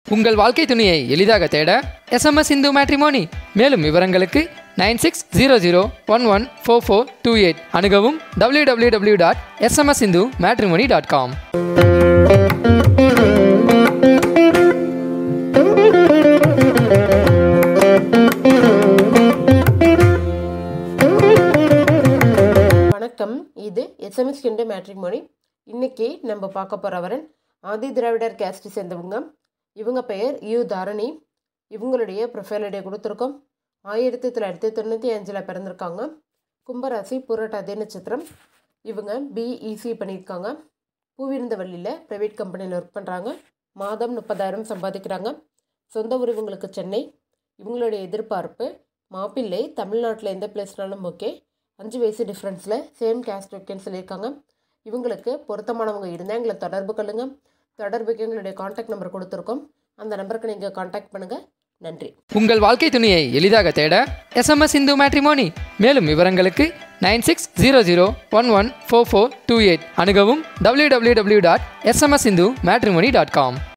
உங்கள் வாழ்க்கை துணையை எளிதாக தேட எஸ்எம்எஸ் இந்து மேட்ரிமோனி மேலும் விவரங்களுக்கு nine six zero zero one one four four two eight அணுகவும் W W W dot SMS Hindu matrimony dot com வணக்கம் இது எஸ்எம்எஸ் கிண்டு மேட்ரிமோனி இன்னைக்கு நம்ம பார்க்க போகிறவரன் ஆதி திராவிடர் கேஸ்ட் சேர்ந்தவங்க இவங்க பெயர் யு தாரணி இவங்களுடைய ப்ரொஃபைல் ஐடியா கொடுத்துருக்கோம் ஆயிரத்தி தொள்ளாயிரத்தி தொண்ணூற்றி அஞ்சில் பிறந்திருக்காங்க கும்பராசி புரட்டாதி நட்சத்திரம் இவங்க பிஇசி பண்ணியிருக்காங்க பூவிருந்தவள்ளியில் ப்ரைவேட் கம்பெனியில் ஒர்க் பண்ணுறாங்க மாதம் முப்பதாயிரம் சம்பாதிக்கிறாங்க சொந்த ஊர் இவங்களுக்கு சென்னை இவங்களுடைய எதிர்பார்ப்பு மாப்பிள்ளை தமிழ்நாட்டில் எந்த பிளேஸ்னாலும் ஓகே அஞ்சு வயசு டிஃப்ரென்ஸில் சேம் கேஸ்ட் ஓகேன்னு சொல்லியிருக்காங்க இவங்களுக்கு பொருத்தமானவங்க இருந்தால் எங்களை தொடர்பு கொள்ளுங்க தொடர்புக்கு எங்களுடைய காண்டாக்ட் நம்பர் கொடுத்துருக்கோம் அந்த நம்பருக்கு நீங்கள் காண்டாக்ட் பண்ணுங்கள் நன்றி உங்கள் வாழ்க்கை துணையை எளிதாக தேட எஸ்எம்எஸ் இந்து மேட்ரிமோனி மேலும் விவரங்களுக்கு nine six zero zero one one four four two eight அணுகவும் W W W dot SMS Hindu matrimony dot com